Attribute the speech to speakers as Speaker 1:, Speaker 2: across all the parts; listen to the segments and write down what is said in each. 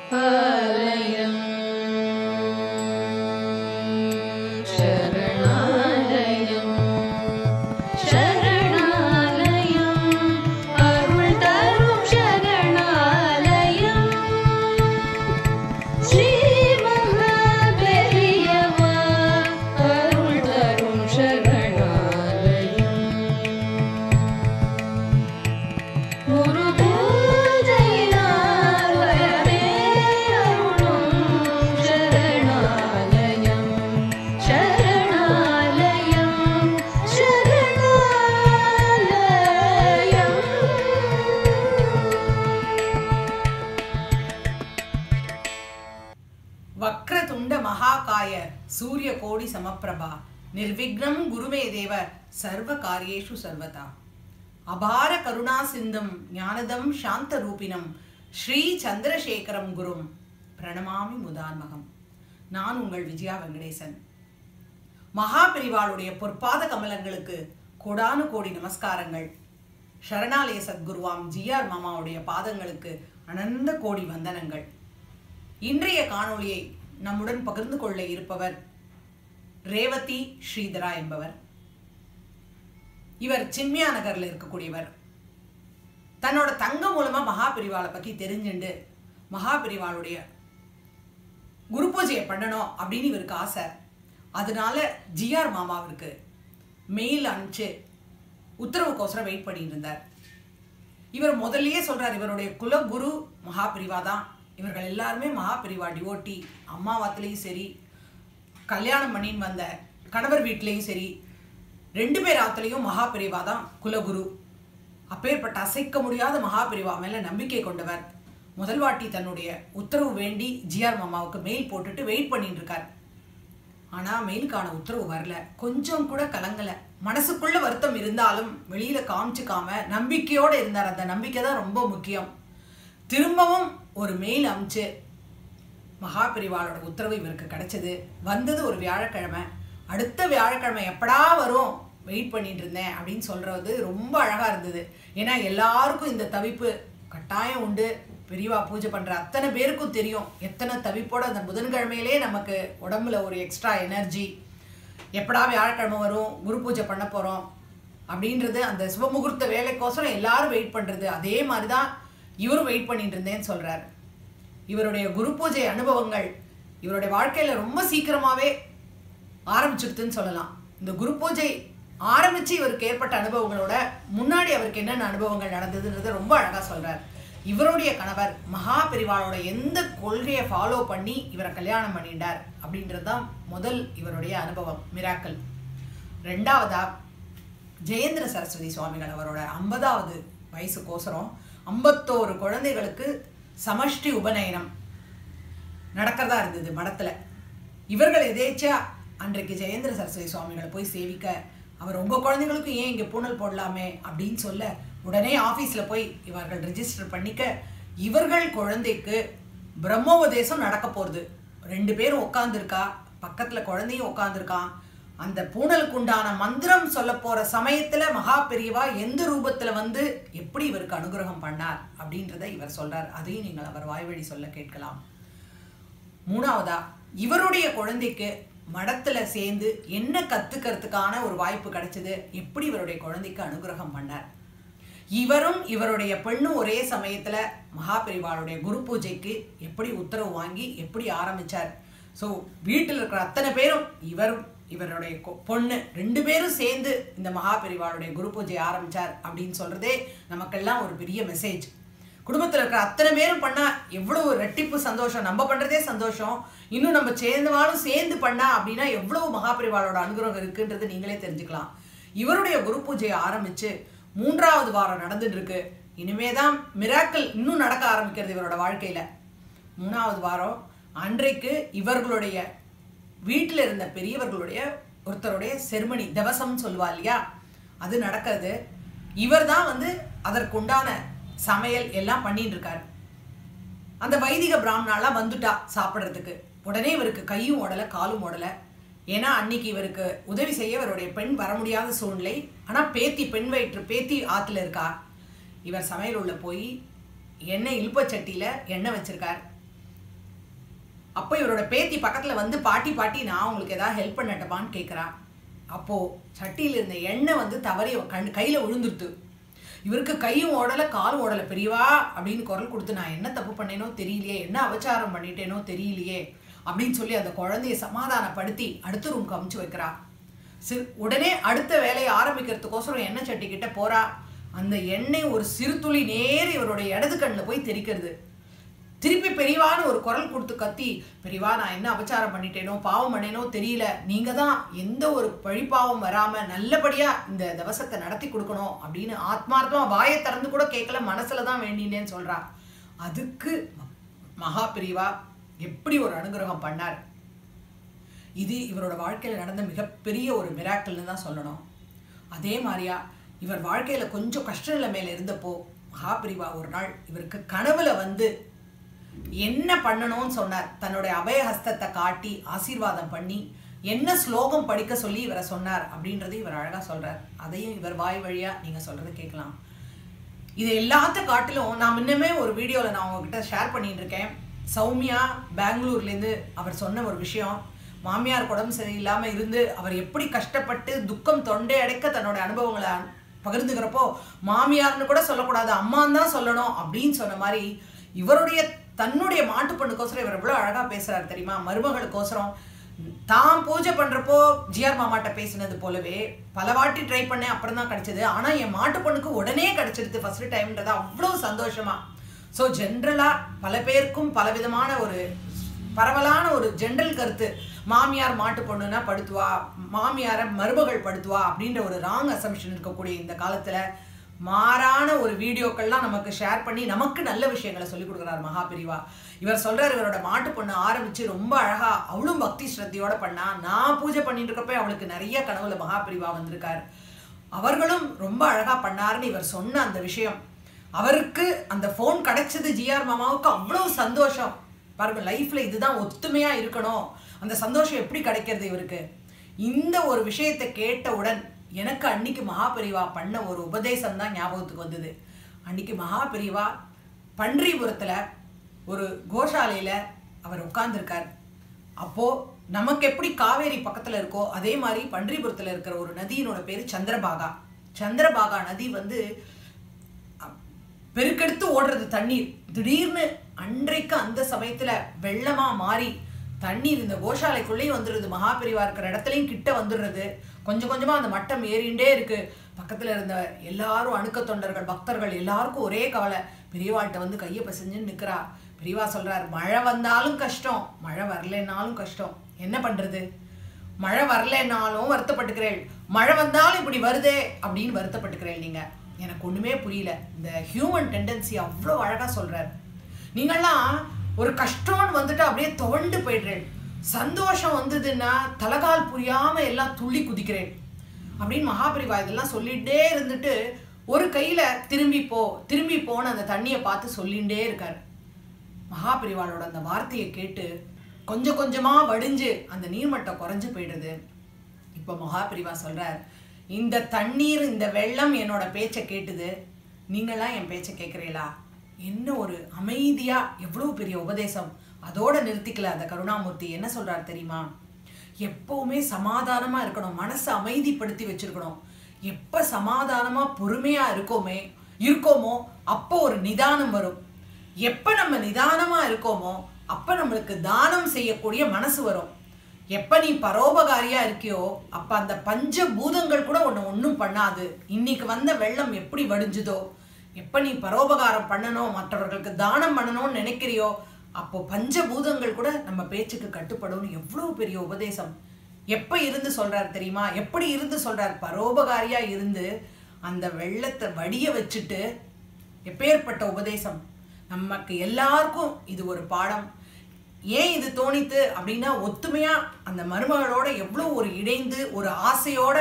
Speaker 1: ஆலயம் சரணாலயம் சரணாலயம் அருள் தரும் சரணாலயம் ஸ்ரீ மகாபெரியவா அருள் தரும் சரணாலயம் குரு பூஜையினால் வரவே அருளும் சரணாலயம் சரணாலயம் சரணாலயம்
Speaker 2: வக்ரதுண்ட மகாகாய சூரிய கோடி சமப்பிரபா நிர்விக்னம் குருமே தேவ சர்வ காரியேஷு சர்வதா அபார கருணா சிந்தும் ஞானதம் சாந்த ரூபினம் ஸ்ரீ சந்திரசேகரம் குரும் பிரணமாமி முதான்மகம் நான் உங்கள் விஜயா வெங்கடேசன் மகாபிரிவாளுடைய பொற்பாத கமலங்களுக்கு கோடானு கோடி நமஸ்காரங்கள் சரணாலய சத்குருவாம் ஜிஆர் மாமாவுடைய பாதங்களுக்கு அனந்த கோடி வந்தனங்கள் இன்றைய காணொளியை நம்முடன் பகிர்ந்து கொள்ள இருப்பவர் ரேவதி ஸ்ரீதரா என்பவர் இவர் சின்மியா நகர்ல இருக்கக்கூடியவர் தன்னோட தங்க மூலமா மகாபிரிவாளை பத்தி தெரிஞ்சுண்டு மகாபிரிவாளுடைய குரு பூஜையை பண்ணணும் அப்படின்னு இவருக்கு ஆசை அதனால ஜிஆர் மாமாவிற்கு மெயில் அனுப்பிச்சு உத்தரவுக்கோசரம் வெயிட் பண்ணிட்டு இருந்தார் இவர் முதல்லயே சொல்றார் இவருடைய குலகுரு மகாபிரிவா தான் இவர்கள் எல்லாருமே மகாபிரிவா டிவோட்டி அம்மாவாத்துலேயும் சரி கல்யாணம் பண்ணின்னு வந்த கணவர் வீட்லேயும் சரி ரெண்டு பேர் ஆத்துலேயும் மகாபிரிவா தான் குலகுரு அப்பேற்பட்ட அசைக்க முடியாத மகாபிரிவா மேல நம்பிக்கை கொண்டவர் முதல் வாட்டி தன்னுடைய உத்தரவு வேண்டி ஜிஆர் மாமாவுக்கு மெயில் போட்டுட்டு வெயிட் பண்ணிட்டு இருக்கார் ஆனா மெயிலுக்கான உத்தரவு வரல கொஞ்சம் கூட கலங்கல மனசுக்குள்ள வருத்தம் இருந்தாலும் வெளியில காமிச்சுக்காம நம்பிக்கையோட இருந்தார் அந்த நம்பிக்கை தான் ரொம்ப முக்கியம் திரும்பவும் ஒரு மெயில் அனுப்பிச்சு மகாபிரிவாளோட உத்தரவு இவருக்கு கிடைச்சது வந்தது ஒரு வியாழக்கிழமை அடுத்த வியாழக்கிழமை எப்படா வரும் வெயிட் பண்ணிட்டு இருந்தேன் அப்படின்னு சொல்றது ரொம்ப அழகா இருந்தது ஏன்னா எல்லாருக்கும் இந்த தவிப்பு கட்டாயம் உண்டு பெரியவா பூஜை பண்ற அத்தனை பேருக்கும் தெரியும் எத்தனை தவிப்போட அந்த புதன்கிழமையிலே நமக்கு உடம்புல ஒரு எக்ஸ்ட்ரா எனர்ஜி எப்படா வியாழக்கிழமை வரும் குரு பூஜை பண்ண போறோம் அப்படின்றது அந்த சுபமுகூர்த்த வேலைக்கோசரம் எல்லாரும் வெயிட் பண்றது அதே மாதிரி தான் இவரும் வெயிட் பண்ணிட்டு இருந்தேன்னு சொல்றாரு இவருடைய குரு பூஜை அனுபவங்கள் இவருடைய வாழ்க்கையில ரொம்ப சீக்கிரமாவே ஆரம்பிச்சிருதுன்னு சொல்லலாம் இந்த குரு பூஜை ஆரம்பிச்சு இவருக்கு ஏற்பட்ட அனுபவங்களோட முன்னாடி அவருக்கு என்னென்ன அனுபவங்கள் நடந்ததுன்றதை ரொம்ப அழகா சொல்றார் இவருடைய கணவர் மகா பெரிவாளோட எந்த கொள்கையை ஃபாலோ பண்ணி இவரை கல்யாணம் பண்ணிட்டார் அப்படின்றது தான் முதல் இவருடைய அனுபவம் மிராக்கல் ரெண்டாவதா ஜெயேந்திர சரஸ்வதி சுவாமிகள் அவரோட ஐம்பதாவது வயசுக்கோசரம் ஐம்பத்தோரு குழந்தைகளுக்கு சமஷ்டி உபநயனம் நடக்கிறதா இருந்தது மடத்துல இவர்கள் எதேச்சா அன்றைக்கு ஜெயேந்திர சரஸ்வதி சுவாமிகளை போய் சேவிக்க அவர் உங்க குழந்தைகளுக்கும் ஏன் இங்க பூணல் போடலாமே அப்படின்னு சொல்ல உடனே ஆபீஸ்ல போய் இவர்கள் ரெஜிஸ்டர் பண்ணிக்க இவர்கள் குழந்தைக்கு பிரம்மோபதேசம் நடக்க போறது ரெண்டு பேரும் உட்காந்துருக்கா பக்கத்துல குழந்தையும் உட்காந்துருக்கான் அந்த பூணலுக்கு உண்டான மந்திரம் சொல்ல போற சமயத்துல மகா பெரியவா எந்த ரூபத்துல வந்து எப்படி இவருக்கு அனுகிரகம் பண்ணார் அப்படின்றத இவர் சொல்றார் அதையும் நீங்கள் அவர் வாய்வழி சொல்ல கேட்கலாம் மூணாவதா இவருடைய குழந்தைக்கு மடத்துல சேர்ந்து என்ன கத்துக்கிறதுக்கான ஒரு வாய்ப்பு கிடைச்சது எப்படி இவருடைய குழந்தைக்கு அனுகிரகம் பண்ணார் இவரும் இவருடைய பெண்ணும் ஒரே சமயத்துல மகாபெரிவாளுடைய குரு பூஜைக்கு எப்படி உத்தரவு வாங்கி எப்படி ஆரம்பிச்சார் ஸோ வீட்டில் இருக்கிற அத்தனை பேரும் இவரும் இவருடைய கொ- பொண்ணு ரெண்டு பேரும் சேர்ந்து இந்த மகாபெரிவாளுடைய குரு பூஜை ஆரம்பிச்சார் அப்படின்னு சொல்றதே நமக்கெல்லாம் ஒரு பெரிய மெசேஜ் குடும்பத்தில் இருக்கிற அத்தனை பேரும் பண்ணா எவ்வளவு ரெட்டிப்பு சந்தோஷம் நம்ம பண்றதே சந்தோஷம் இன்னும் நம்ம சேர்ந்தவாலும் சேர்ந்து பண்ணா அப்படின்னா எவ்வளவு மகாபரிவாளோட அனுகிரகம் இருக்குன்றது நீங்களே தெரிஞ்சுக்கலாம் இவருடைய குரு பூஜையை ஆரம்பிச்சு மூன்றாவது வாரம் நடந்துட்டு இருக்கு இனிமே தான் மிராக்கள் இன்னும் நடக்க ஆரம்பிக்கிறது இவரோட வாழ்க்கையில மூணாவது வாரம் அன்றைக்கு இவர்களுடைய வீட்டில் இருந்த பெரியவர்களுடைய ஒருத்தருடைய செருமணி தவசம் சொல்லுவா இல்லையா அது நடக்கிறது இவர் தான் வந்து அதற்குண்டான சமையல் எல்லாம் பண்ணிட்டு இருக்காரு அந்த வைதிக பிராமணாலாம் வந்துட்டா சாப்பிட்றதுக்கு உடனே இவருக்கு கையும் ஓடலை காலும் ஓடலை ஏன்னா அன்னைக்கு இவருக்கு உதவி செய்ய இவருடைய பெண் வர முடியாத சூழ்நிலை ஆனா பேத்தி பெண் வயிற்று பேத்தி ஆத்துல இருக்கா இவர் சமையல் உள்ள போய் எண்ணெய் இழுப்பச்சட்டியில எண்ணெய் வச்சிருக்கார் அப்போ இவரோட பேத்தி பக்கத்துல வந்து பாட்டி பாட்டி நான் உங்களுக்கு ஏதாவது ஹெல்ப் பண்ணட்டுமான்னு கேட்குறா அப்போ சட்டியில் இருந்த எண்ணெய் வந்து தவறி அவ கண் கையில விழுந்துருது இவருக்கு கையும் ஓடல காலும் ஓடல பெரியவா அப்படின்னு குரல் கொடுத்து நான் என்ன தப்பு பண்ணேனோ தெரியலையே என்ன அபச்சாரம் பண்ணிட்டேனோ தெரியலையே அப்படின்னு சொல்லி அந்த குழந்தைய சமாதானப்படுத்தி அடுத்த ரூம்க்கு அமுச்சு வைக்கிறா சிறு உடனே அடுத்த வேலையை ஆரம்பிக்கிறதுக்கோசரம் எண்ணெய் சட்டி கிட்ட போறா அந்த எண்ணெய் ஒரு சிறு துளி நேர் இவருடைய இடது கண்ணில் போய் தெரிக்கிறது திருப்பி பெரியவான்னு ஒரு குரல் கொடுத்து கத்தி பெரியவா நான் என்ன அபச்சாரம் பண்ணிட்டேனோ பாவம் பண்ணேனோ தெரியல நீங்க தான் எந்த ஒரு பழிப்பாவம் வராம நல்லபடியா இந்த தவசத்தை நடத்தி கொடுக்கணும் அப்படின்னு ஆத்மார்த்தமா வாயை திறந்து கூட கேட்கல மனசுல தான் வேண்டினேன்னு சொல்றா அதுக்கு மகா பெரியவா எப்படி ஒரு அனுகிரகம் பண்ணார் இது இவரோட வாழ்க்கையில் நடந்த மிகப்பெரிய ஒரு மிராக்கல்னு தான் சொல்லணும் அதே மாதிரியா இவர் வாழ்க்கையில கொஞ்சம் கஷ்ட நிலைமையில இருந்தப்போ மகாபிரிவா ஒரு நாள் இவருக்கு கனவுல வந்து என்ன பண்ணணும்னு சொன்னார் தன்னுடைய அபயஹஸ்தத்தை காட்டி ஆசீர்வாதம் பண்ணி என்ன ஸ்லோகம் படிக்க சொல்லி இவரை சொன்னார் அப்படின்றது இவர் அழகா சொல்றார் அதையும் இவர் வாய் வழியா நீங்க சொல்றது கேட்கலாம் இது எல்லாத்த காட்டிலும் நான் முன்னமே ஒரு வீடியோவில் நான் உங்ககிட்ட ஷேர் பண்ணிட்டு இருக்கேன் சௌமியா பெங்களூர்லேருந்து அவர் சொன்ன ஒரு விஷயம் மாமியார் உடம்பு சரியில்லாமல் இருந்து அவர் எப்படி கஷ்டப்பட்டு துக்கம் தொண்டை அடைக்க தன்னோட அனுபவங்களை பகிர்ந்துக்கிறப்போ மாமியார்னு கூட சொல்லக்கூடாது அம்மான்னு தான் சொல்லணும் அப்படின்னு சொன்ன மாதிரி இவருடைய தன்னுடைய மாட்டு பொண்ணுக்கோசரம் இவர் எவ்வளோ அழகாக பேசுறாரு தெரியுமா மருமகளுக்கோசரம் தான் பூஜை பண்றப்போ ஜிஆர் மாமாட்ட பேசினது போலவே பல வாட்டி ட்ரை பண்ணேன் அப்புறம் தான் கிடைச்சது ஆனா என் மாட்டு பொண்ணுக்கு உடனே கிடைச்சிருது ஃபர்ஸ்ட் டைம்ன்றது அவ்வளோ சந்தோஷமா ஸோ ஜென்ரலா பல பேருக்கும் பல விதமான ஒரு பரவலான ஒரு ஜென்ரல் கருத்து மாமியார் மாட்டு பொண்ணுனா படுத்துவா மாமியாரை மருமகள் படுத்துவா அப்படின்ற ஒரு ராங் அசம்ஷன் இருக்கக்கூடிய இந்த காலத்துல மாறான ஒரு வீடியோக்கள்லாம் நமக்கு ஷேர் பண்ணி நமக்கு நல்ல விஷயங்களை சொல்லி கொடுக்குறாரு மகாபிரிவா இவர் சொல்றாரு இவரோட மாட்டு பொண்ணு ஆரம்பிச்சு ரொம்ப அழகா அவளும் பக்தி ஸ்ரத்தையோட பண்ணா நான் பூஜை பண்ணிட்டு இருக்கப்ப அவளுக்கு நிறைய கனவுல மகாபிரிவா வந்திருக்காரு அவர்களும் ரொம்ப அழகா பண்ணாருன்னு இவர் சொன்ன அந்த விஷயம் அவருக்கு அந்த ஃபோன் கிடைச்சது ஜிஆர் மாமாவுக்கு அவ்வளோ சந்தோஷம் பாருங்க லைஃப்ல இதுதான் ஒத்துமையா இருக்கணும் அந்த சந்தோஷம் எப்படி கிடைக்கிறது இவருக்கு இந்த ஒரு விஷயத்தை கேட்டவுடன் எனக்கு அன்னைக்கு மகாபெரிவா பண்ண ஒரு உபதேசம் தான் ஞாபகத்துக்கு வந்தது அன்னைக்கு மகாபெரிவா பன்றிபுரத்துல ஒரு கோஷாலையில அவர் உட்கார்ந்துருக்கார் அப்போ நமக்கு எப்படி காவேரி பக்கத்துல இருக்கோ அதே மாதிரி பன்றிபுரத்துல இருக்கிற ஒரு நதியினோட பேரு சந்திரபாகா சந்திரபாகா நதி வந்து பெருக்கெடுத்து ஓடுறது தண்ணீர் திடீர்னு அன்றைக்கு அந்த சமயத்துல வெள்ளமா மாறி தண்ணீர் இந்த கோஷாலைக்குள்ளேயும் வந்துடுது மகாபெரிவா இருக்கிற இடத்துலையும் கிட்ட வந்துடுறது கொஞ்சம் கொஞ்சமா அந்த மட்டம் ஏறிண்டே இருக்கு பக்கத்துல இருந்த எல்லாரும் அணுக்க தொண்டர்கள் பக்தர்கள் எல்லாருக்கும் ஒரே கவலை பெரியவாள்கிட்ட வந்து கையை பசைஞ்சுன்னு நிக்கிறா பெரியவா சொல்றார் மழை வந்தாலும் கஷ்டம் மழை வரலைன்னாலும் கஷ்டம் என்ன பண்றது மழை வரலைன்னாலும் வருத்தப்பட்டுக்கிறேன் மழை வந்தாலும் இப்படி வருதே அப்படின்னு வருத்தப்பட்டுக்கிறேன் நீங்க எனக்கு ஒண்ணுமே புரியல இந்த ஹியூமன் டெண்டன்சி அவ்வளோ அழகா சொல்றாரு நீங்கள்லாம் ஒரு கஷ்டம்னு வந்துட்டு அப்படியே துவண்டு போயிடுறேன் சந்தோஷம் வந்ததுன்னா தலகால் புரியாம எல்லாம் துள்ளி குதிக்கிறேன் அப்படின்னு மகாபரிவா இதெல்லாம் சொல்லிட்டே இருந்துட்டு ஒரு கையில திரும்பி போ திரும்பி போன அந்த தண்ணியை பார்த்து சொல்லிகிட்டே இருக்காரு மகாபரிவாளோட அந்த வார்த்தையை கேட்டு கொஞ்சம் கொஞ்சமா வடிஞ்சு அந்த நீர்மட்டம் குறைஞ்சு போயிடுது இப்போ மகாபிரிவா சொல்றார் இந்த தண்ணீர் இந்த வெள்ளம் என்னோட பேச்சை கேட்டுது நீங்களாம் என் பேச்சை கேட்குறீங்களா என்ன ஒரு அமைதியா எவ்வளவு பெரிய உபதேசம் அதோட நிறுத்திக்கல அந்த கருணாமூர்த்தி என்ன சொல்றார் தெரியுமா எப்பவுமே சமாதானமா இருக்கணும் மனசை அமைதிப்படுத்தி வச்சிருக்கணும் எப்ப சமாதானமா பொறுமையா இருக்கோமே இருக்கோமோ அப்போ ஒரு நிதானம் வரும் எப்ப நம்ம நிதானமா இருக்கோமோ அப்ப நம்மளுக்கு தானம் செய்யக்கூடிய மனசு வரும் எப்ப நீ பரோபகாரியா இருக்கியோ அப்ப அந்த பஞ்ச பூதங்கள் கூட உன்னை ஒன்றும் பண்ணாது இன்னைக்கு வந்த வெள்ளம் எப்படி வடிஞ்சுதோ எப்ப நீ பரோபகாரம் பண்ணணும் மற்றவர்களுக்கு தானம் பண்ணணும்னு நினைக்கிறியோ அப்போ பஞ்சபூதங்கள் கூட நம்ம பேச்சுக்கு கட்டுப்படும்னு எவ்வளவு பெரிய உபதேசம் எப்ப இருந்து சொல்றார் தெரியுமா எப்படி இருந்து சொல்றார் பரோபகாரியா இருந்து அந்த வெள்ளத்தை வடிய வச்சுட்டு எப்பேற்பட்ட உபதேசம் நமக்கு எல்லாருக்கும் இது ஒரு பாடம் ஏன் இது தோணித்து அப்படின்னா ஒத்துமையா அந்த மருமகளோட எவ்வளோ ஒரு இணைந்து ஒரு ஆசையோட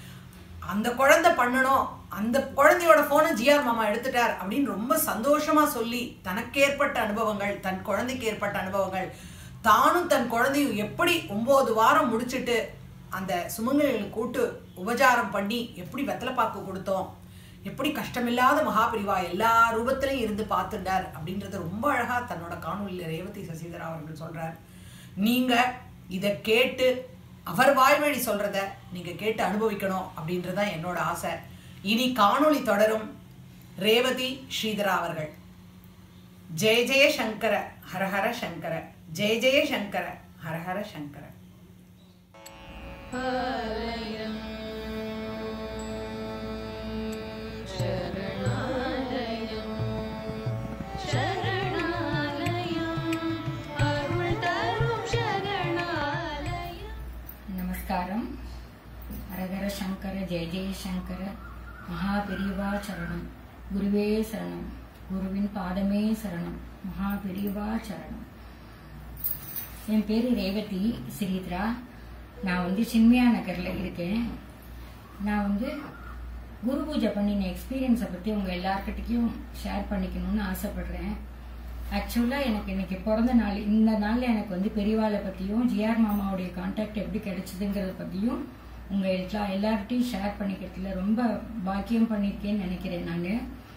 Speaker 2: அந்த குழந்தை பண்ணணும் அந்த குழந்தையோட போனை ஜிஆர் மாமா எடுத்துட்டார் அப்படின்னு ரொம்ப சந்தோஷமா சொல்லி தனக்கு ஏற்பட்ட அனுபவங்கள் தன் குழந்தைக்கு ஏற்பட்ட அனுபவங்கள் தானும் தன் குழந்தையும் எப்படி ஒன்பது வாரம் முடிச்சிட்டு அந்த சுமங்கலிகளுக்கு கூட்டு உபச்சாரம் பண்ணி எப்படி வெத்தலைப்பாக்கு கொடுத்தோம் எப்படி கஷ்டமில்லாத மகாபிரிவா எல்லா ரூபத்திலையும் இருந்து பார்த்துட்டார் அப்படின்றத ரொம்ப அழகா தன்னோட காணொலியில் ரேவதி சசிதரா அவர்கள் சொல்றார் நீங்க இதை கேட்டு அவர் வாய்வழி சொல்றத நீங்க கேட்டு அனுபவிக்கணும் அப்படின்றதுதான் என்னோட ஆசை இனி காணொளி தொடரும் ரேவதி ஸ்ரீதரா அவர்கள் ஜெய ஜெய சங்கர ஹரஹர சங்கர ஜெய ஜெய சங்கர ஹரஹர சங்கர
Speaker 1: ஆலயம் சரணாலயம் சரணாலயம் அருள் தரும் சரணாலயம்
Speaker 3: நமஸ்காரம் அரகர சங்கர ஜெய ஜெய சங்கர மகாபெரிவா சரணம் குருவே சரணம் குருவின் பாதமே சரணம் மகாபெரிவா சரணம் என் பேரு ரேவதி ஸ்ரீதரா நான் வந்து சின்மயா நகர்ல இருக்கேன் நான் வந்து குரு பூஜை பண்ணின எக்ஸ்பீரியன்ஸை பற்றி உங்கள் எல்லார்கிட்டயும் ஷேர் பண்ணிக்கணும்னு ஆசைப்படுறேன் ஆக்சுவலாக எனக்கு இன்னைக்கு பிறந்த நாள் இந்த நாளில் எனக்கு வந்து பெரியவாளை பற்றியும் ஜிஆர் மாமாவுடைய கான்டாக்ட் எப்படி கிடைச்சதுங்கிறத பற்றியும் உங்கள் எல்லா எல்லார்கிட்டையும் ஷேர் பண்ணிக்கிறதுல ரொம்ப பாக்கியம் பண்ணியிருக்கேன்னு நினைக்கிறேன் நான்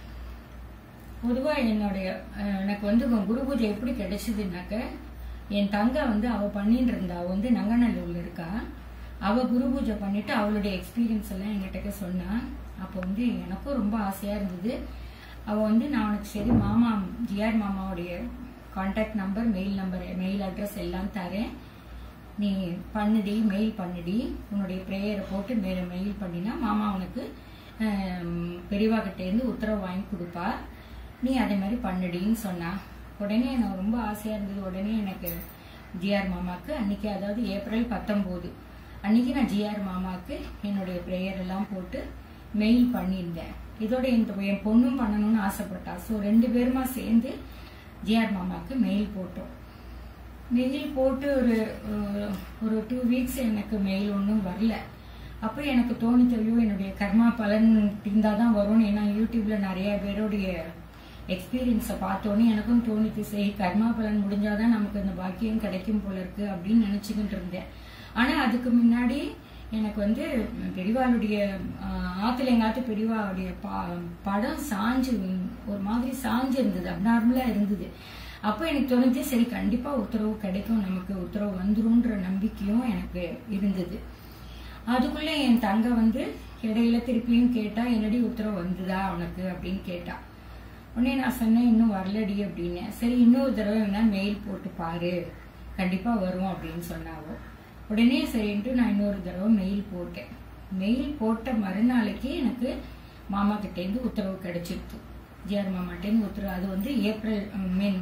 Speaker 3: பொதுவாக என்னுடைய அஹ், எனக்கு வந்து குரு பூஜை எப்படி கிடைச்சதுனாக்க என் தங்கை வந்து அவ பண்ணிட்டு இருந்தா அவ வந்து நங்கநல்லூர்ல இருக்கா அவ குரு பூஜை பண்ணிட்டு அவளுடைய எக்ஸ்பீரியன்ஸ் எல்லாம் என்கிட்ட சொன்னா அப்போ வந்து எனக்கும் ரொம்ப ஆசையா இருந்தது அவ வந்து நான் உனக்கு சரி மாமா ஜிஆர் மாமாவுடைய contact number mail number mail address எல்லாம் தரேன் நீ பண்ணுடி மெயில் பண்ணுடி உன்னுடைய ப்ரேயரை போட்டு மேல மெயில் பண்ணினா மாமா உனக்கு ஆம், பெரியவா கிட்ட இருந்து உத்தரவு வாங்கி கொடுப்பா நீ அதே மாதிரி பண்ணுடின்னு சொன்னா உடனே எனக்கு ரொம்ப ஆசையா இருந்தது உடனே எனக்கு ஜிஆர் மாமாக்கு அன்னைக்கு அதாவது ஏப்ரல் பத்தொம்போது அன்னைக்கு நான் ஜிஆர் மாமாக்கு என்னுடைய ப்ரேயர் எல்லாம் போட்டு மெயில் பண்ணியிருந்தேன் இதோட இந்த என் பொண்ணும் பண்ணணும்னு ஆசைப்பட்டா ஸோ ரெண்டு பேருமா சேர்ந்து ஜிஆர் மாமாக்கு மெயில் போட்டோம் மெயில் போட்டு ஒரு அஹ், ஒரு டூ வீக்ஸ் எனக்கு மெயில் ஒன்றும் வரல அப்போ எனக்கு தோணுச்சு ஐயோ என்னுடைய கர்மா பலன் இருந்தால் தான் வரும்னு ஏன்னா யூடியூப்ல நிறைய பேருடைய எக்ஸ்பீரியன்ஸை பார்த்தோன்னே எனக்கும் தோணுச்சு சரி கர்மா பலன் முடிஞ்சாதான் நமக்கு அந்த பாக்கியம் கிடைக்கும் போல இருக்கு அப்படின்னு நினச்சிக்கிட்டு இருந்தேன் ஆனால் அதுக்கு முன்னாடி எனக்கு வந்து பெரியவாளுடைய ஆஹ், ஆத்துல எங்காத்து பெரியவாளுடைய பா- படம் சாஞ்சு ஒரு மாதிரி சாஞ்சு இருந்தது அப்நார்மலா இருந்தது அப்போ எனக்கு தோணுச்சு சரி கண்டிப்பா உத்தரவு கிடைக்கும் நமக்கு உத்தரவு வந்துரும்ன்ற நம்பிக்கையும் எனக்கு இருந்தது அதுக்குள்ள என் தங்க வந்து இடையில திருப்பியும் கேட்டா என்னடி உத்தரவு வந்ததா உனக்கு அப்படின்னு கேட்டா உடனே நான் சொன்னேன் இன்னும் வரலடி அப்படின்னு சரி இன்னொரு தடவை வேணா மெயில் போட்டு பாரு கண்டிப்பா வரும் அப்படின்னு சொன்னாவோ உடனே சரின்ட்டு நான் இன்னொரு தடவை மெயில் போட்டேன் மெயில் போட்ட மறுநாளைக்கு எனக்கு மாமா கிட்டேருந்து உத்தரவு கிடைச்சிருச்சு ஜிஆர் மாமாட்டேருந்து உத்தரவு அது வந்து ஏப்ரல் மீன்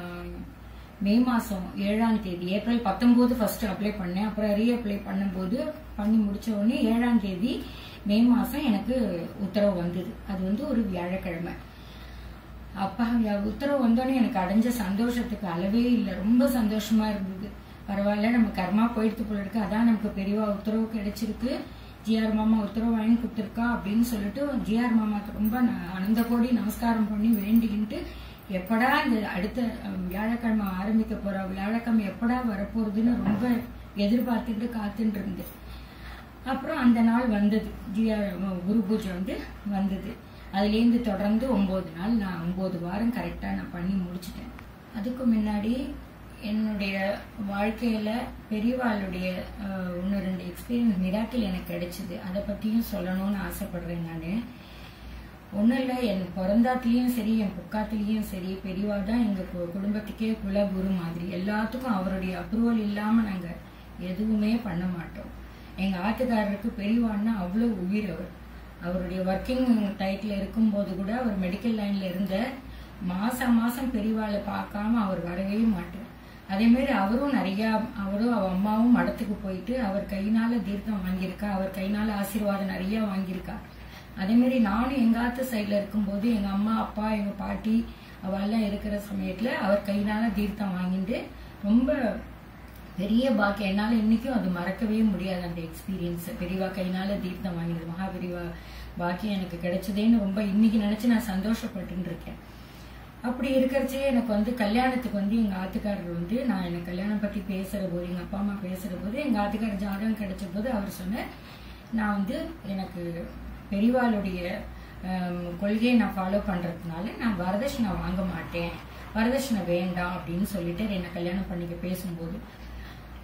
Speaker 3: மே மாசம் ஏழாம் தேதி ஏப்ரல் பத்தொன்பது ஃபர்ஸ்ட் அப்ளை பண்ணேன் அப்புறம் ரீஅப்ளை பண்ணும்போது பண்ணி முடிச்ச உடனே ஏழாம் தேதி மே மாசம் எனக்கு உத்தரவு வந்தது அது வந்து ஒரு வியாழக்கிழமை அப்பா யா- உத்தரவு வந்தோடனே எனக்கு அடைஞ்ச சந்தோஷத்துக்கு அளவே இல்லை ரொம்ப சந்தோஷமா இருந்தது பரவாயில்ல நம்ம கர்மா போயிடுத்து போல இருக்கு அதான் நமக்கு பெரியவா உத்தரவு கிடைச்சிருக்கு ஜிஆர் மாமா உத்தரவு வாங்கி கொடுத்துருக்கா அப்படின்னு சொல்லிட்டு ஜிஆர் மாமாக்கு ரொம்ப நான் ஆனந்த கோடி நமஸ்காரம் பண்ணி வேண்டிக்கிட்டு எப்படா இந்த அடுத்த அஹ், வியாழக்கிழமை ஆரம்பிக்க போற வியாழக்கிழமை எப்படா வரப்போறதுன்னு ரொம்ப எதிர்பார்த்துட்டு காத்துட்டு இருந்தேன் அப்புறம் அந்த நாள் வந்தது ஜிஆர் குரு பூஜை வந்து வந்தது அதுலேருந்து தொடர்ந்து ஒம்பது நாள் நான் ஒம்பது வாரம் கரெக்டாக நான் பண்ணி முடிச்சிட்டேன் அதுக்கு முன்னாடி என்னுடைய வாழ்க்கையில பெரியவாளுடைய அஹ், ஒன்று ரெண்டு எக்ஸ்பீரியன்ஸ் மிராக்கிள் எனக்கு கிடைச்சது அதை பற்றியும் சொல்லணும்னு ஆசைப்படுறேன் நான் ஒன்றும் இல்லை என் பிறந்தாத்துலேயும் சரி என் புக்காத்துலேயும் சரி பெரியவா தான் எங்கள் குடும்பத்துக்கே குலகுரு மாதிரி எல்லாத்துக்கும் அவருடைய அப்ரூவல் இல்லாமல் நாங்கள் எதுவுமே பண்ண மாட்டோம் எங்கள் ஆத்துக்காரருக்கு பெரியவான்னா அவ்வளோ உயிர் அவர் அவருடைய ஒர்க்கிங் டைட்டில் இருக்கும்போது கூட அவர் மெடிக்கல் லைனில் இருந்த மாசம் மாசம் பெரியவாளை பார்க்காம அவர் வரவே மாட்டார் அதே மாதிரி அவரும் நிறையா அவரும் அவ அம்மாவும் மடத்துக்கு போயிட்டு அவர் கையினால தீர்த்தம் வாங்கியிருக்கா அவர் கையினால ஆசீர்வாதம் நிறைய வாங்கியிருக்கா அதே மாதிரி நானும் எங்காத்து சைடில் இருக்கும்போது எங்க அம்மா அப்பா எங்க பாட்டி அவெல்லாம் இருக்கிற சமயத்துல அவர் கையினால தீர்த்தம் வாங்கிட்டு ரொம்ப பெரிய பாக்கியம் என்னால இன்னைக்கும் அது மறக்கவே முடியாது அந்த எக்ஸ்பீரியன்ஸ் பெரியவா கையினால தீர்த்தம் வாங்கினது மகா பெரியவா பாக்கியம் எனக்கு கிடைச்சதேன்னு ரொம்ப இன்னைக்கு நினைச்சு நான் சந்தோஷப்பட்டு இருக்கேன் அப்படி இருக்கிறச்சே எனக்கு வந்து கல்யாணத்துக்கு வந்து எங்க ஆத்துக்காரர் வந்து நான் எனக்கு கல்யாணம் பத்தி பேசுற போது எங்க அப்பா அம்மா பேசுற போது எங்க ஆத்துக்காரர் ஜாதகம் கிடைச்ச போது அவர் சொன்னார் நான் வந்து எனக்கு பெரியவாளுடைய ஹம், கொள்கையை நான் ஃபாலோ பண்றதுனால நான் வரதட்சணை வாங்க மாட்டேன் வரதட்சணை வேண்டாம் அப்படின்னு சொல்லிட்டு என்னை கல்யாணம் பண்ணிக்க பேசும்போது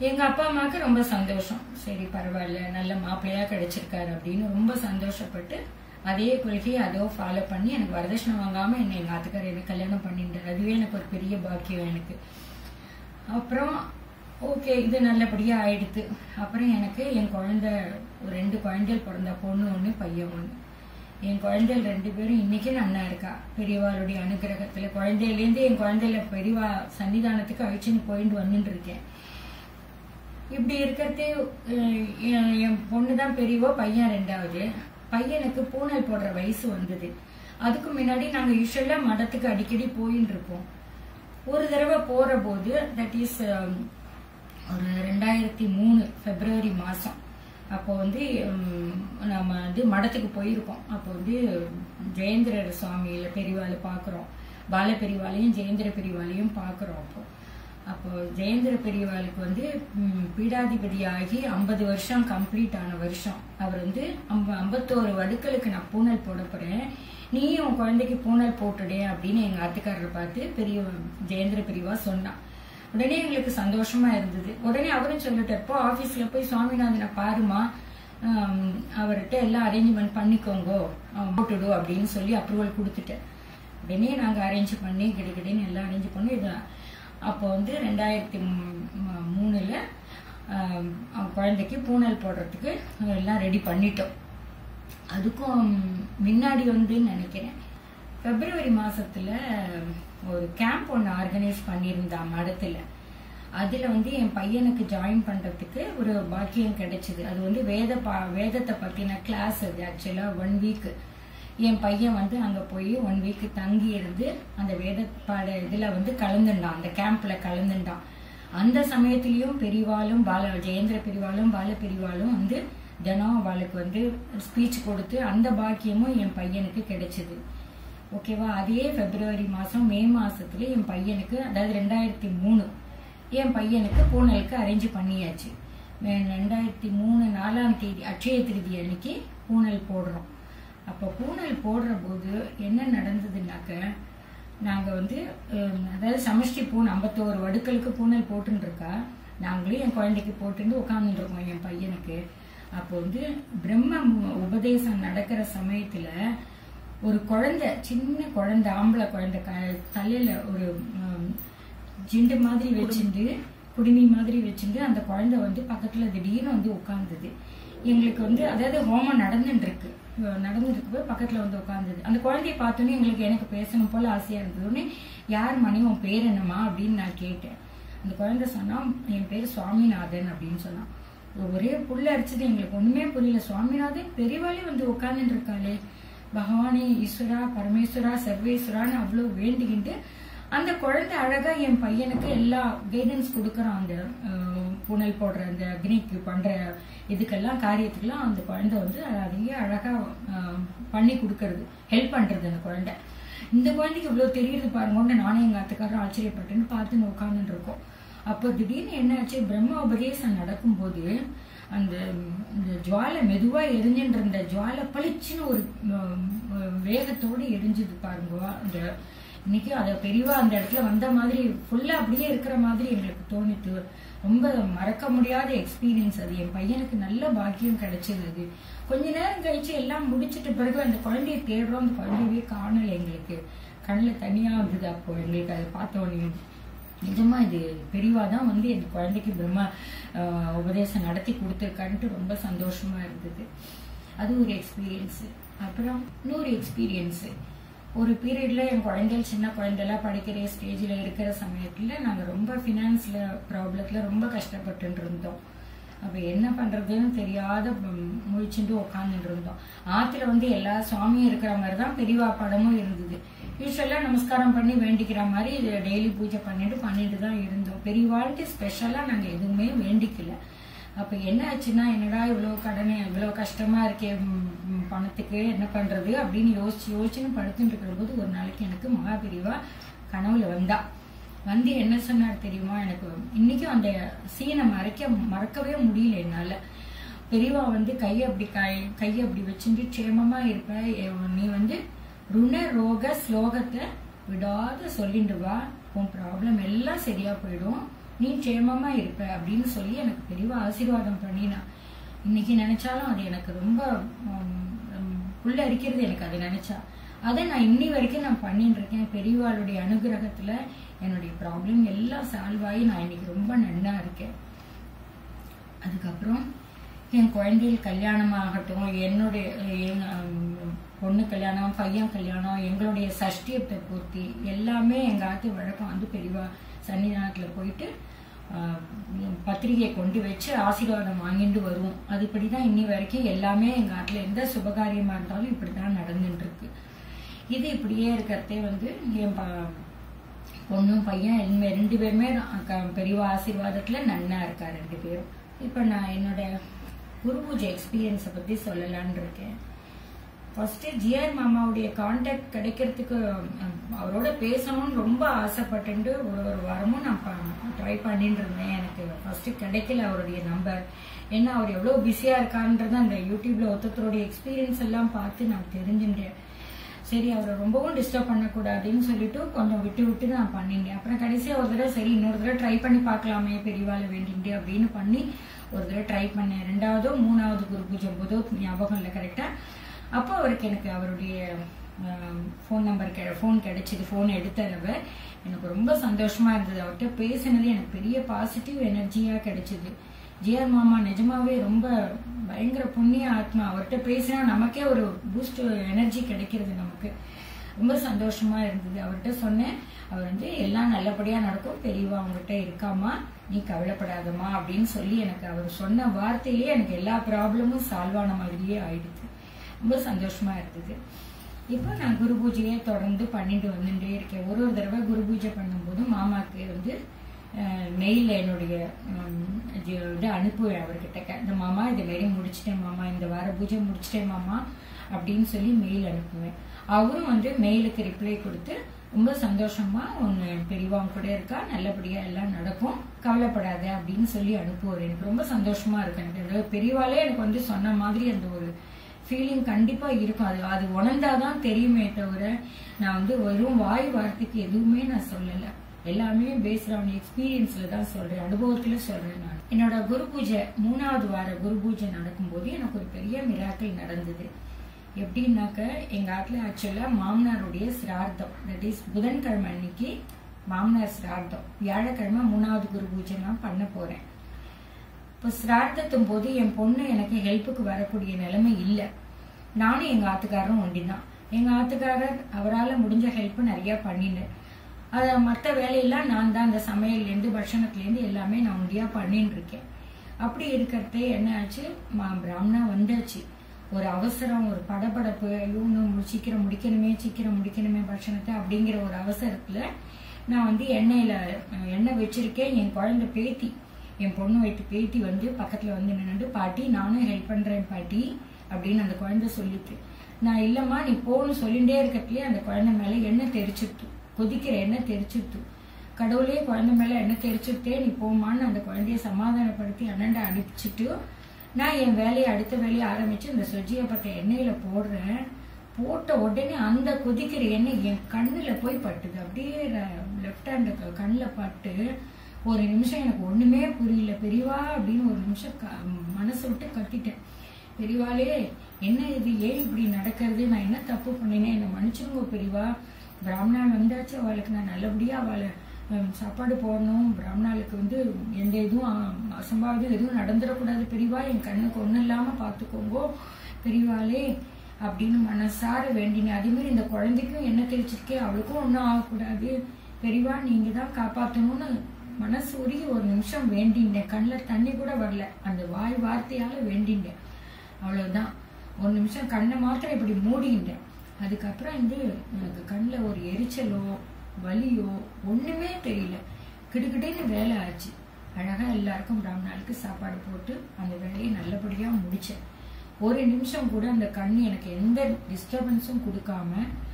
Speaker 3: எங்க அப்பா அம்மாவுக்கு ரொம்ப சந்தோஷம் சரி பரவாயில்ல நல்ல மாப்பிள்ளையா கிடைச்சிருக்காரு அப்படின்னு ரொம்ப சந்தோஷப்பட்டு அதே கொள்கையை அதோ ஃபாலோ பண்ணி எனக்கு வரதட்சணை வாங்காம என்ன எங்க ஆத்துக்காரர் எனக்கு கல்யாணம் பண்ணிட்டார் அதுவே எனக்கு ஒரு பெரிய பாக்கியம் எனக்கு அப்புறம் ஓகே இது நல்லபடியா ஆயிடுத்து அப்புறம் எனக்கு என் குழந்தை ஒரு ரெண்டு குழந்தைகள் பிறந்த பொண்ணு ஒன்று பையன் ஒன்று என் குழந்தைகள் ரெண்டு பேரும் இன்னைக்கு நன்னா இருக்கா பெரியவாளுடைய அனுகிரகத்துல குழந்தையிலேருந்து என் குழந்தையில பெரியவா சன்னிதானத்துக்கு அழிச்சுன்னு போயிட்டு வந்துட்டு இருக்கேன் இப்படி இருக்கிறதே அஹ், என் என் பொண்ணு தான் பெரியவோ பையன் ரெண்டாவது பையனுக்கு பூனல் போடுற வயசு வந்தது அதுக்கு முன்னாடி நாங்க யூஸ்வலா மடத்துக்கு அடிக்கடி போயின்னு இருப்போம் ஒரு தடவை போற போது தட் இஸ் ஒரு ரெண்டாயிரத்தி மூணு பிப்ரவரி மாசம் அப்போ வந்து உம், நம்ம வந்து மடத்துக்கு போயிருக்கோம் அப்போ வந்து ஜெயேந்திரர் சுவாமியில பெரியவாளை பார்க்குறோம் பால பெரியவாளையும் ஜெயேந்திர பெரியவாளையும் பார்க்குறோம் அப்போ அப்போ ஜெயேந்திர பெரியவாளுக்கு வந்து ம், பீடாதிபதியாகி ஐம்பது வருஷம் கம்ப்ளீட் ஆன வருஷம் அவர் வந்து ஐம்ப- ஐம்பத்தோரு வடுக்களுக்கு நான் பூனல் போட போறேன் நீயும் உன் குழந்தைக்கு பூனல் போட்டுடே அப்படின்னு எங்க ஆத்துக்காரரை பார்த்து பெரிய ஜெயேந்திர பெரியவா சொன்னான் உடனே எங்களுக்கு சந்தோஷமா இருந்தது உடனே அவரும் சொல்லிட்டார் ஆபீஸ்ல போய் சுவாமிநாதனை பாருமா ஆம், அவர்கிட்ட எல்லாம் அரேஞ்ச்மெண்ட் பண்ணிக்கோங்கோ அவன் போட்டுடு அப்படின்னு சொல்லி அப்ரூவல் கொடுத்துட்டேன் உடனே நாங்க அரேஞ்ச் பண்ணி கிடுகிடுன்னு எல்லாம் அரேஞ்ச் பண்ணி இது அப்போ வந்து ரெண்டாயிரத்தி மூ- மூ- மூணுல ஆம், அவன் குழந்தைக்கு பூனல் போடுறதுக்கு எல்லாம் ரெடி பண்ணிட்டோம் அதுக்கும் முன்னாடி வந்து நினைக்கிறேன் பிப்ரவரி மாசத்துல ஒரு கேம்ப் ஒன்று ஆர்கனைஸ் பண்ணியிருந்தா மடத்துல அதுல வந்து என் பையனுக்கு ஜாயின் பண்றதுக்கு ஒரு பாக்கியம் கிடைச்சது அது வந்து வேத பா வேதத்தை பத்தின கிளாஸ் அது ஆக்சுவலா ஒன் வீக் என் பையன் வந்து அங்க போய் ஒன் வீக் தங்கி இருந்து அந்த வேத பாட இதுல வந்து கலந்துண்டான் அந்த கேம்ப்ல கலந்துண்டான் அந்த சமயத்திலயும் பெரிவாலும் பால ஜெயேந்திர பெரிவாலும் பால பெரிவாலும் வந்து தினம் அவளுக்கு வந்து ஸ்பீச் கொடுத்து அந்த பாக்கியமும் என் பையனுக்கு கிடைச்சது ஓகேவா அதே பிப்ரவரி மாசம் மே மாசத்துல என் பையனுக்கு அதாவது ரெண்டாயிரத்தி மூணு என் பையனுக்கு பூனலுக்கு அரேஞ்ச் பண்ணியாச்சு மே- ரெண்டாயிரத்தி மூணு நாலாம் தேதி அட்சய திருதி அன்னைக்கு பூனல் போடுறோம் அப்போ பூனல் போடுற போது என்ன நடந்ததுன்னாக்க நாங்க வந்து ஹம், அதாவது சமஷ்டி பூன் ஐம்பத்தோரு வடுக்களுக்கு பூனல் போட்டுன்னு இருக்கா நாங்களும் என் குழந்தைக்கு போட்டுன்னு உட்காந்துட்டு இருக்கோம் என் பையனுக்கு அப்போ வந்து பிரம்ம மு- உபதேசம் நடக்கிற சமயத்துல ஒரு குழந்தை சின்ன குழந்தை ஆம்பளை குழந்தை க- தலையில ஒரு ஹம், ஜிண்டு மாதிரி வச்சுட்டு குடுமி மாதிரி வச்சுட்டு அந்த குழந்தை வந்து பக்கத்துல திடீர்னு வந்து உட்கார்ந்தது எங்களுக்கு வந்து அதாவது ஹோமம் நடந்துட்டு இருக்கு அஹ் நடந்துட்டு போய் பக்கத்துல வந்து உட்கார்ந்தது அந்த குழந்தைய பார்த்தோன்னே எங்களுக்கு எனக்கு பேசணும் போல ஆசையா இருந்தது உடனே யார் மணி உன் பேர் என்னம்மா அப்படின்னு நான் கேட்டேன் அந்த குழந்தை சொன்னா என் பேர் சுவாமிநாதன் அப்படின்னு சொன்னான் ஒரே புல்ல அடிச்சது எங்களுக்கு ஒண்ணுமே புரியல சுவாமிநாதன் பெரியவாளே வந்து உட்கார்ந்துட்டு இருக்காளே பகவானே ஈஸ்வரா பரமேஸ்வரா சர்வேஸ்வரான்னு அவ்வளவு வேண்டிக்கிட்டு அந்த குழந்தை அழகா என் பையனுக்கு எல்லா கைடன்ஸ் கொடுக்கறான் அந்த அஹ், புனல் போடுற அந்த அக்னிக்கு பண்ற இதுக்கெல்லாம் காரியத்துக்கெல்லாம் அந்த குழந்தை வந்து அதையே அழகா அஹ், பண்ணி கொடுக்கறது ஹெல்ப் பண்றது அந்த குழந்தை இந்த குழந்தைக்கு இவ்வளவு தெரியுது பாருங்க நானும் எங்க அத்துக்காரரும் ஆச்சரியப்பட்டுன்னு பார்த்து உட்கார்ந்துட்டு இருக்கோம் அப்போ திடீர்னு என்னாச்சு பிரம்ம உபதேசம் நடக்கும்போது அந்த இந்த ஜுவாலை மெதுவா எரிஞ்சுட்டு இருந்த ஜுவாலை பளிச்சுன்னு ஒரு ம், ம், வேகத்தோட எரிஞ்சுது பாருங்க அந்த இன்னைக்கு அத பெரியவா அந்த இடத்துல வந்த மாதிரி ஃபுல்லா அப்படியே இருக்கிற மாதிரி எங்களுக்கு தோணித்து ரொம்ப மறக்க முடியாத எக்ஸ்பீரியன்ஸ் அது என் பையனுக்கு நல்ல பாக்கியம் கிடைச்சது அது கொஞ்ச நேரம் கழிச்சு எல்லாம் முடிச்சிட்ட பிறகு அந்த குழந்தைய தேடுறோம் அந்த குழந்தையவே காணல எங்களுக்கு கண்ணில் தனியா இருந்தது அப்போ எங்களுக்கு அதை பார்த்த உடனே நிஜமா இது பெரியவா தான் வந்து என் குழந்தைக்கு பிரம்ம ஆஹ், உபதேசம் நடத்தி கொடுத்துருக்கான்ட்டு ரொம்ப சந்தோஷமா இருந்தது அது ஒரு எக்ஸ்பீரியன்ஸ் அப்புறம் இன்னொரு எக்ஸ்பீரியன்ஸ் ஒரு பீரியட்ல என் குழந்தைகள் சின்ன குழந்தைலாம் படிக்கிற ஸ்டேஜ்ல இருக்கிற சமயத்துல நாங்க ரொம்ப ஃபினான்ஸ்ல ப்ராப்ளத்துல ரொம்ப கஷ்டப்பட்டு இருந்தோம் அப்ப என்ன பண்றதுன்னு தெரியாத ம், முழிச்சுட்டு உட்காந்துட்டு இருந்தோம் ஆத்துல வந்து எல்லா சுவாமியும் இருக்கிற மாதிரி தான் பெரியவா படமும் இருந்தது யூஸ்வலா நமஸ்காரம் பண்ணி வேண்டிக்கிற மாதிரி டெய்லி பூஜை பண்ணிட்டு பண்ணிட்டு தான் இருந்தோம் பெரியவாழ்ட்டு ஸ்பெஷலா நாங்க எதுவுமே வேண்டிக்கல அப்ப என்ன ஆச்சுன்னா என்னடா இவ்வளவு கடனை இவ்வளவு கஷ்டமா இருக்கே ம், ம், பணத்துக்கு என்ன பண்றது அப்படின்னு யோசிச்சு யோசிச்சுன்னு படுத்துட்டு இருக்கிற போது ஒரு நாளைக்கு எனக்கு மகா பெரியவா கனவுல வந்தா வந்து என்ன சொன்னார் தெரியுமா எனக்கு இன்னைக்கும் அந்த சீனை மறைக்க மறக்கவே முடியல என்னால பெரியவா வந்து கையை அப்படி கை கையை அப்படி வச்சுட்டு க்ஷேமமா இருப்ப எ- நீ வந்து ருண ரோக ஸ்லோகத்தை விடாத சொல்லிட்டு வா உன் ப்ராப்ளம் எல்லாம் சரியா போயிடும் நீ க்ஷேமமா இருப்ப அப்படின்னு சொல்லி எனக்கு பெரியவா ஆசீர்வாதம் பண்ணினா இன்னைக்கு நினைச்சாலும் அது எனக்கு ரொம்ப உம், உம், உள்ள அரிக்கிறது எனக்கு அது நினைச்சா அதை நான் இன்னி வரைக்கும் நான் பண்ணிட்டு இருக்கேன் பெரியவாளுடைய அனுகிரகத்துல என்னுடைய ப்ராப்ளம் எல்லாம் சால்வ் ஆகி நான் இன்னைக்கு ரொம்ப நன்னா இருக்கேன் அதுக்கப்புறம் என் குழந்தைகள் கல்யாணம் ஆகட்டும் என்னுடைய என், ஹம், பொண்ணு கல்யாணம் பையன் கல்யாணம் எங்களுடைய சஷ்டியத்தை பூர்த்தி எல்லாமே எங்க ஆத்து வழக்கம் வந்து பெரியவா சன்னிதானத்தில் போயிட்டு ஆஹ், பத்திரிகையை கொண்டு வச்சு ஆசீர்வாதம் வாங்கிட்டு வருவோம் அதுபடி தான் இன்னி வரைக்கும் எல்லாமே எங்க ஆத்துல எந்த சுபகாரியமா இருந்தாலும் இப்படி தான் நடந்துட்டு இருக்கு இது இப்படியே இருக்கிறதே வந்து என் ப- பொண்ணும் பையன் இனிமே ரெண்டு பேருமே க- பெரியவா ஆசீர்வாதத்துல நன்னா இருக்கா ரெண்டு பேரும் இப்போ நான் என்னோட குரு பூஜை எக்ஸ்பீரியன்ஸை பத்தி சொல்லலாம்னு இருக்கேன் ஃபர்ஸ்ட் ஜிஆர் மாமாவுடைய காண்டாக்ட் கிடைக்கிறதுக்கு அஹ், அவரோட பேசணும்னு ரொம்ப ஆசைப்பட்டுட்டு ஒரு ஒரு வாரமும் நான் ட்ரை பண்ணிட்டு இருந்தேன் எனக்கு ஃபர்ஸ்ட் கிடைக்கல அவருடைய நம்பர் ஏன்னா அவர் எவ்வளோ பிஸியாக இருக்கான்றது அந்த யூடியூப்ல ஒருத்தருடைய எக்ஸ்பீரியன்ஸ் எல்லாம் பார்த்து நான் தெரிஞ்சுட்டேன் சரி அவரை ரொம்பவும் டிஸ்டர்ப் பண்ணக்கூடாதுன்னு சொல்லிட்டு கொஞ்சம் விட்டு விட்டு நான் பண்ணிட்டேன் அப்புறம் கடைசியாக ஒரு தடவை சரி இன்னொரு தடவை ட்ரை பண்ணி பார்க்கலாமே பெரியவாளை வேண்டிட்டு அப்படின்னு பண்ணி ஒரு தடவை ட்ரை பண்ணேன் ரெண்டாவதோ மூணாவது குரு பூஜை போதோ ஞாபகம் இல்லை கரெக்டாக அப்போ அவருக்கு எனக்கு அவருடைய ஃபோன் நம்பர் கெ ஃபோன் கிடைச்சிது ஃபோன் எடுத்தரவ எனக்கு ரொம்ப சந்தோஷமா இருந்தது அவர்கிட்ட பேசினது எனக்கு பெரிய பாசிட்டிவ் எனர்ஜியா கிடைச்சிது ஜிஆர் மாமா நிஜமாவே ரொம்ப பயங்கர புண்ணிய ஆத்மா அவர்கிட்ட பேசினா நமக்கே ஒரு பூஸ்ட் எனர்ஜி கிடைக்கிறது நமக்கு ரொம்ப சந்தோஷமா இருந்தது அவர்கிட்ட சொன்னேன் அவர் வந்து எல்லாம் நல்லபடியா நடக்கும் பெரியவா அவங்ககிட்ட இருக்காமா நீ கவலைப்படாதம்மா அப்படின்னு சொல்லி எனக்கு அவர் சொன்ன வார்த்தையிலே எனக்கு எல்லா ப்ராப்ளமும் சால்வ் ஆன மாதிரியே ஆயிடுது ரொம்ப சந்தோஷமா இருந்தது இப்போ நான் குரு பூஜையை தொடர்ந்து பண்ணிட்டு வந்துட்டே இருக்கேன் ஒரு ஒரு தடவை குரு பூஜை பண்ணும்போது மாமாக்கு வந்து மெயிலில் என்னுடைய உம், இது வந்து அனுப்புவேன் அவர்கிட்ட க- இந்த மாமா இது மாரி முடிச்சிட்டேன் மாமா இந்த வார பூஜை முடிச்சிட்டேன் மாமா அப்படின்னு சொல்லி மெயில் அனுப்புவேன் அவரும் வந்து மெயிலுக்கு ரிப்ளை கொடுத்து ரொம்ப சந்தோஷமா உன்னை பெரியவாங்க கூட இருக்கா நல்லபடியா எல்லாம் நடக்கும் கவலைப்படாத அப்படின்னு சொல்லி அனுப்புவார் எனக்கு ரொம்ப சந்தோஷமா இருக்கு எனக்கு அந்த பெரியவாளே எனக்கு வந்து சொன்ன மாதிரி அந்த ஒரு ஃபீலிங் கண்டிப்பா இருக்கும் அது அது உணர்ந்தாதான் தெரியுமே தவிர நான் வந்து வெறும் வாய் வார்த்தைக்கு எதுவுமே நான் சொல்லல எல்லாமே பேஸ்ட் ஆன் எக்ஸ்பீரியன்ஸ்ல தான் சொல்றேன் அனுபவத்துல சொல்றேன் நான் என்னோட குரு பூஜை மூணாவது வார குரு பூஜை நடக்கும்போது எனக்கு ஒரு பெரிய மிராக்கள் நடந்தது எப்படின்னாக்க எங்க ஆத்துல ஆக்சுவலா மாமனாருடைய சிரார்த்தம் தட் இஸ் புதன்கிழமை அன்னைக்கு மாமனார் சிரார்த்தம் வியாழக்கிழமை மூணாவது குரு பூஜை நான் பண்ண போறேன் இப்போ சிரார்த்தத்தும் போது என் பொண்ணு எனக்கு ஹெல்ப்புக்கு வரக்கூடிய நிலைமை இல்லை நானும் எங்க ஆத்துக்காரரும் ஒண்டிதான் எங்க ஆத்துக்காரர் அவரால் முடிஞ்ச ஹெல்ப் நிறைய பண்ணினேன் அதை மற்ற வேலையெல்லாம் நான் தான் அந்த சமையல்லேருந்து பட்சணத்துலேருந்து எல்லாமே நான் ஒண்டியா பண்ணின்னு இருக்கேன் அப்படி இருக்கிறதே என்ன ஆச்சு மா- பிராமணா வந்தாச்சு ஒரு அவசரம் ஒரு படபடப்பு ஐயோ இன்னும் மு- சீக்கிரம் முடிக்கணுமே சீக்கிரம் முடிக்கணுமே பட்சணத்தை அப்படிங்கிற ஒரு அவசரத்துல நான் வந்து எண்ணெயில அஹ், எண்ணெய் வச்சிருக்கேன் என் குழந்தை பேத்தி என் பொண்ணு வைத்து பேத்தி வந்து பக்கத்துல வந்து நின்னுட்டு பாட்டி நானும் ஹெல்ப் பண்றேன் பாட்டி அப்படின்னு அந்த குழந்தை சொல்லிட்டு நான் இல்லம்மா நீ போன்னு சொல்லிட்டே இருக்கத்துலயே அந்த குழந்தை மேல எண்ணெய் தெரிச்சிட்டு கொதிக்கிற எண்ணெய் தெரிச்சிட்டு கடவுளே குழந்தை மேல எண்ணெய் தெரிச்சுட்டே நீ போமான்னு அந்த குழந்தைய சமாதானப்படுத்தி அண்ணன்ட அனுப்பிச்சிட்டு நான் என் வேலையை அடுத்த வேலையை ஆரம்பிச்சு இந்த சொஜ்ஜியை பத்த எண்ணெயில போடுறேன் போட்ட உடனே அந்த கொதிக்கிற எண்ணெய் என் கண்ணுல போய் பட்டுது அப்படியே லெஃப்ட் ஹேண்ட் கண்ணுல பட்டு ஒரு நிமிஷம் எனக்கு ஒண்ணுமே புரியல பெரியவா அப்படின்னு ஒரு நிமிஷம் க- மனசு விட்டு கத்திட்டேன் பெரியவாளே என்ன இது ஏன் இப்படி நடக்கிறது நான் என்ன தப்பு பண்ணினேன் என்னை மன்னிச்சிருங்க பெரியவா பிராமணால் வந்தாச்சு அவளுக்கு நான் நல்லபடியா அவளை ஹம், சாப்பாடு போடணும் பிராமணாளுக்கு வந்து எந்த இதுவும் அ- அசம்பாவிதம் எதுவும் நடந்துடக்கூடாது பெரியவா என் கண்ணுக்கு ஒன்றும் இல்லாம பார்த்துக்கோங்கோ பெரியவாளே அப்படின்னு மனசார வேண்டினேன் அதே மாதிரி இந்த குழந்தைக்கும் என்ன தெரிச்சிருக்கே அவளுக்கும் ஒன்றும் ஆகக்கூடாது பெரியவா நீங்க தான் காப்பாற்றணும்னு மனசு உருகி ஒரு நிமிஷம் வேண்டினேன் கண்ணில் தண்ணி கூட வரல அந்த வாய் வார்த்தையால வேண்டினேன் அவ்வளவுதான் ஒரு நிமிஷம் கண்ணை மாத்திரம் இப்படி மூடிட்டேன் அதுக்கப்புறம் வந்து எனக்கு கண்ணில் ஒரு எரிச்சலோ வலியோ ஒண்ணுமே தெரியல கிடுகிடுன்னு வேலை ஆச்சு அழகா எல்லாருக்கும் பிராமணாளுக்கு சாப்பாடு போட்டு அந்த வேலையை நல்லபடியா முடிச்சேன் ஒரு நிமிஷம் கூட அந்த கண் எனக்கு எந்த டிஸ்டர்பன்ஸும் கொடுக்காம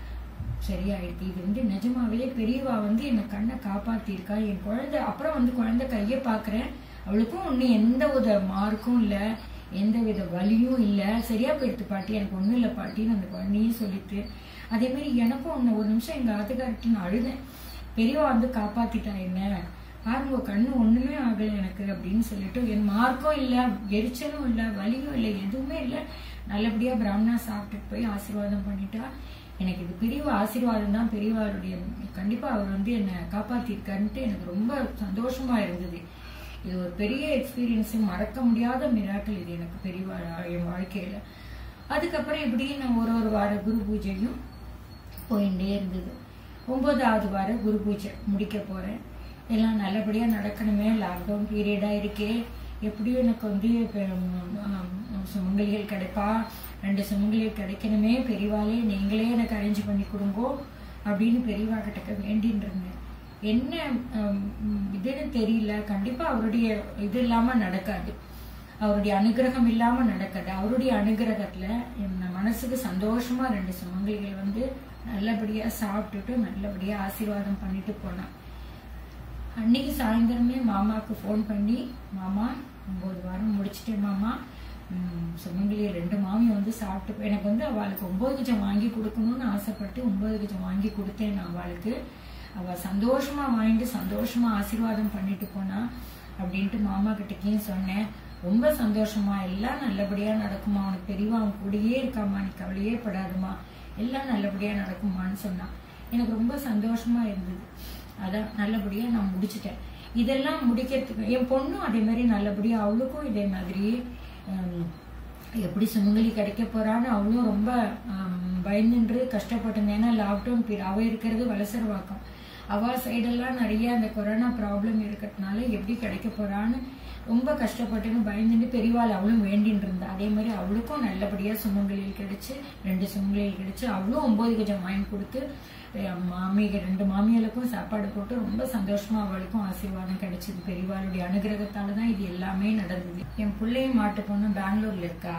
Speaker 3: சரியாயிடுது இது வந்து நிஜமாவே பெரியவா வந்து என் கண்ணை காப்பாத்திருக்கா என் குழந்தை அப்புறம் வந்து குழந்தை கையை பாக்குறேன் அவளுக்கும் ஒன்னும் எந்த வித மார்க்கும் இல்ல எந்த வித வலியும் இல்ல சரியா போயிடுத்து பாட்டி எனக்கு ஒண்ணும் இல்ல பாட்டின்னு அந்த குழந்தையும் சொல்லிட்டு அதே மாதிரி எனக்கும் ஒண்ணு ஒரு நிமிஷம் எங்க ஆத்துக்கார்ட்ட நான் அழுதேன் பெரியவா வந்து காப்பாத்திட்டா என்ன பாருங்க கண்ணு ஒண்ணுமே ஆகல எனக்கு அப்படின்னு சொல்லிட்டு என் மார்க்கும் இல்ல எரிச்சலும் இல்ல வலியும் இல்லை எதுவுமே இல்லை நல்லபடியா பிராமணா சாப்பிட்டுட்டு போய் ஆசீர்வாதம் பண்ணிட்டா எனக்கு இது பெரியவா ஆசீர்வாதம் தான் பெரியவாருடைய கண்டிப்பா அவர் வந்து என்னை காப்பாத்திருக்காருன்ட்டு எனக்கு ரொம்ப சந்தோஷமா இருந்தது இது ஒரு பெரிய எக்ஸ்பீரியன்ஸ் மறக்க முடியாத மிராக்கள் இது எனக்கு பெரியவா என் வாழ்க்கையில அதுக்கப்புறம் இப்படி நான் ஒரு ஒரு வார குரு பூஜையும் போயிட்டே இருந்தது ஒன்பதாவது வார குரு பூஜை முடிக்க போறேன் எல்லாம் நல்லபடியா நடக்கணுமே லாக்டவுன் பீரியடா இருக்கே எப்படியும் எனக்கு வந்து இப்ப, ம், ம், சுமங்கலிகள் கிடைப்பா ரெண்டு சுமங்கலிகள் கிடைக்கணுமே பெரியவாளே நீங்களே எனக்கு அரேஞ்ச் பண்ணி கொடுங்கோ அப்படின்னு பெரியவா கிட்ட வேண்டின்னு இருந்தேன் என்ன ம், ம், இதுன்னு தெரியல கண்டிப்பா அவருடைய இது இல்லாம நடக்காது அவருடைய அனுகிரகம் இல்லாம நடக்காது அவருடைய அனுகிரகத்துல என் மனசுக்கு சந்தோஷமா ரெண்டு சுமங்கலிகள் வந்து நல்லபடியா சாப்பிட்டுட்டு நல்லபடியா ஆசீர்வாதம் பண்ணிட்டு போனான் அன்னைக்கு சாயந்தரமே மாமாவுக்கு ஃபோன் பண்ணி மாமா ஒன்பது வாரம் முடிச்சிட்டேன் மாமா ம், சுமங்கலி ரெண்டு மாமி வந்து சாப்பிட்டு போ- எனக்கு வந்து அவளுக்கு ஒன்பது கஜம் வாங்கி கொடுக்கணும்னு ஆசைப்பட்டு ஒன்பது கஜம் வாங்கி கொடுத்தேன் நான் அவளுக்கு அவ சந்தோஷமா வாங்கிட்டு சந்தோஷமா ஆசீர்வாதம் பண்ணிட்டு போனா அப்படின்ட்டு மாமா கிட்டக்கையும் சொன்னேன் ரொம்ப சந்தோஷமா எல்லாம் நல்லபடியா நடக்குமா உனக்கு பெரியவா அவன் கூடயே இருக்காமா நீ கவலையே படாதுமா எல்லாம் நல்லபடியா நடக்குமான்னு சொன்னான் எனக்கு ரொம்ப சந்தோஷமா இருந்தது அதான் நல்லபடியா நான் முடிச்சிட்டேன் இதெல்லாம் முடிக்கிறதுக்கு என் பொண்ணும் அதே மாதிரி நல்லபடியா அவளுக்கும் இதே மாதிரி ஹம், எப்படி சுமங்கலி கிடைக்க போறான்னு அவளும் ரொம்ப ஹம், பயந்துன்று கஷ்டப்பட்டு ஏன்னா லாக்டவுன் பீரியட் அவ இருக்கிறது வலசரவாக்கம் அவ சைடெல்லாம் நிறைய அந்த கொரோனா ப்ராப்ளம் இருக்கிறதுனால எப்படி கிடைக்க போறான்னு ரொம்ப கஷ்டப்பட்டுன்னு பயந்துட்டு பெரியவாள் அவளும் வேண்டின்னு இருந்தா அதே மாதிரி அவளுக்கும் நல்லபடியா சுமங்கலியில் கிடைச்சு ரெண்டு சுமங்கலியில் கிடைச்சு அவளும் ஒன்பது கஜம் வாங்கி கொடுத்து அஹ் மாமிக ரெண்டு மாமிகளுக்கும் சாப்பாடு போட்டு ரொம்ப சந்தோஷமா அவளுக்கும் ஆசீர்வாதம் கிடைச்சது பெரியவாளுடைய அனுகிரகத்தால தான் இது எல்லாமே நடந்தது என் பிள்ளையும் மாட்டு பொண்ணு பெங்களூர்ல இருக்கா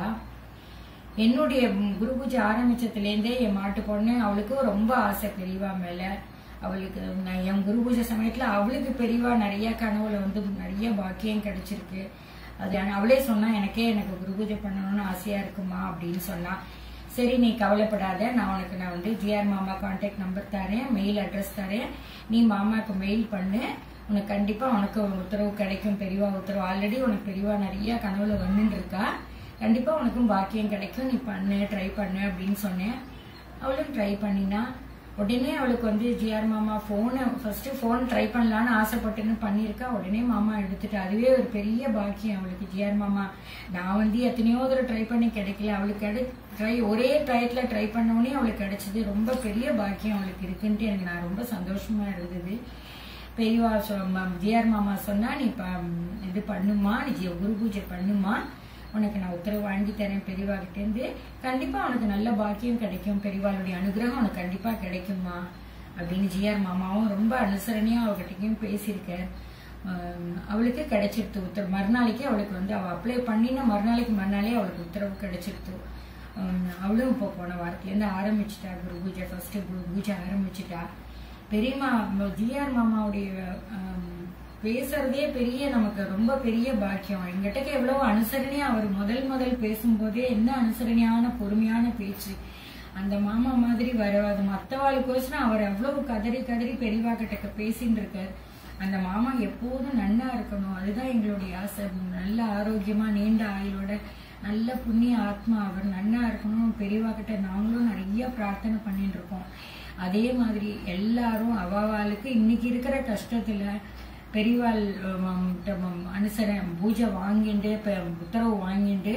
Speaker 3: என்னுடைய ம், குரு பூஜை ஆரம்பிச்சதுலேருந்தே என் மாட்டு பொண்ணு அவளுக்கும் ரொம்ப ஆசை பெரியவா மேல அவளுக்கு நான் என் குரு பூஜை சமயத்துல அவளுக்கு பெரியவா நிறைய கனவுல வந்து நிறைய பாக்கியம் கிடைச்சிருக்கு அது ஆனா அவளே சொன்னா எனக்கே எனக்கு குரு பூஜை பண்ணணும்னு ஆசையா இருக்குமா அப்படின்னு சொன்னா சரி நீ கவலைப்படாத நான் உனக்கு நான் வந்து ஜிஆர் மாமா கான்டாக்ட் நம்பர் தரேன் மெயில் அட்ரஸ் தரேன் நீ மாமாக்கு மெயில் பண்ணு உனக்கு கண்டிப்பா உனக்கு ஒரு உத்தரவு கிடைக்கும் பெரியவா உத்தரவு ஆல்ரெடி உனக்கு பெரியவா நிறைய கனவுல வந்துட்டு இருக்கா கண்டிப்பா உனக்கும் பாக்கியம் கிடைக்கும் நீ பண்ணு ட்ரை பண்ணு அப்படின்னு சொன்னேன் அவளும் ட்ரை பண்ணினா உடனே அவளுக்கு வந்து ஜிஆர் மாமா போனை ஃபர்ஸ்ட் போன் ட்ரை பண்ணலான்னு ஆசைப்பட்டுன்னு பண்ணியிருக்கா உடனே மாமா எடுத்துட்டு அதுவே ஒரு பெரிய பாக்கியம் அவளுக்கு ஜிஆர் மாமா நான் வந்து எத்தனையோ தடவை ட்ரை பண்ணி கிடைக்கல அவளுக்கு கிடை ட்ரை ஒரே டயத்துல ட்ரை பண்ணோடனே அவளுக்கு கிடைச்சது ரொம்ப பெரிய பாக்கியம் அவளுக்கு இருக்குன்ட்டு எனக்கு நான் ரொம்ப சந்தோஷமா இருந்தது பெரியவா ஜிஆர் மாமா சொன்னா நீ ப- இது பண்ணுமா நீ ஜி- குரு பூஜை பண்ணுமா உனக்கு நான் உத்தரவு வாங்கி தரேன் பெரியவா கிட்ட இருந்து கண்டிப்பா உனக்கு நல்ல பாக்கியம் கிடைக்கும் பெரியவாளுடைய அனுகிரகம் உனக்கு கண்டிப்பா கிடைக்குமா அப்படின்னு ஜிஆர் மாமாவும் ரொம்ப அனுசரணையா அவகிட்டையும் பேசியிருக்கார் ஆஹ் அவளுக்கு கிடைச்சிருத்து உத்தரவு மறுநாளைக்கு அவளுக்கு வந்து அவ அப்ளை பண்ணின மறுநாளைக்கு மறுநாளே அவளுக்கு உத்தரவு கிடைச்சிருத்து ஆஹ் அவளும் இப்போ போன வாரத்துலேருந்து ஆரம்பிச்சிட்டா குரு பூஜை ஃபர்ஸ்ட் குரு பூஜை ஆரம்பிச்சிட்டா பெரியம்மா ஜிஆர் மாமாவுடைய ஆம், பேசுறதே பெரிய நமக்கு ரொம்ப பெரிய பாக்கியம் எங்கிட்டக்க எவ்வளவு அனுசரணையா அவர் முதல் முதல் பேசும்போதே என்ன அனுசரணையான பொறுமையான பேச்சு அந்த மாமா மாதிரி வராது மத்தவாளுக்கோசரம் அவர் எவ்வளவு கதறி கதறி பெரியவா கிட்ட பேசின்னு இருக்கார் அந்த மாமா எப்போதும் நன்னா இருக்கணும் அதுதான் எங்களுடைய ஆசை நல்ல ஆரோக்கியமா நீண்ட ஆயுளோட நல்ல புண்ணிய ஆத்மா அவர் நன்னா இருக்கணும் பெரியவா கிட்ட நாங்களும் நிறைய பிரார்த்தனை பண்ணிட்டு இருக்கோம் அதே மாதிரி எல்லாரும் அவாவாளுக்கு இன்னைக்கு இருக்கிற கஷ்டத்துல பெரியவாள் உம், கிட்ட உம், அனுசர பூஜை வாங்கிட்டு இப்ப உத்தரவு வாங்கிட்டு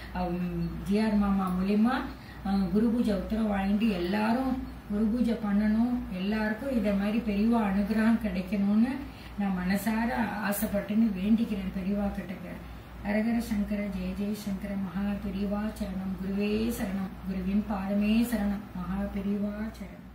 Speaker 3: ஜிஆர் மாமா மூலியமா அஹ், குரு பூஜை உத்தரவு வாங்கிட்டு எல்லாரும் குரு பூஜை பண்ணணும் எல்லாருக்கும் இதை மாதிரி பெரியவா அனுகிரகம் கிடைக்கணும்னு நான் மனசார ஆசைப்பட்டுன்னு வேண்டிக்கிறேன் பெரியவா கிட்ட ஹரஹர சங்கர ஜெய ஜெய சங்கர மகா பெரியவா சரணம் குருவே சரணம் குருவின் பாதமே சரணம் மகா பெரியவா சரணம்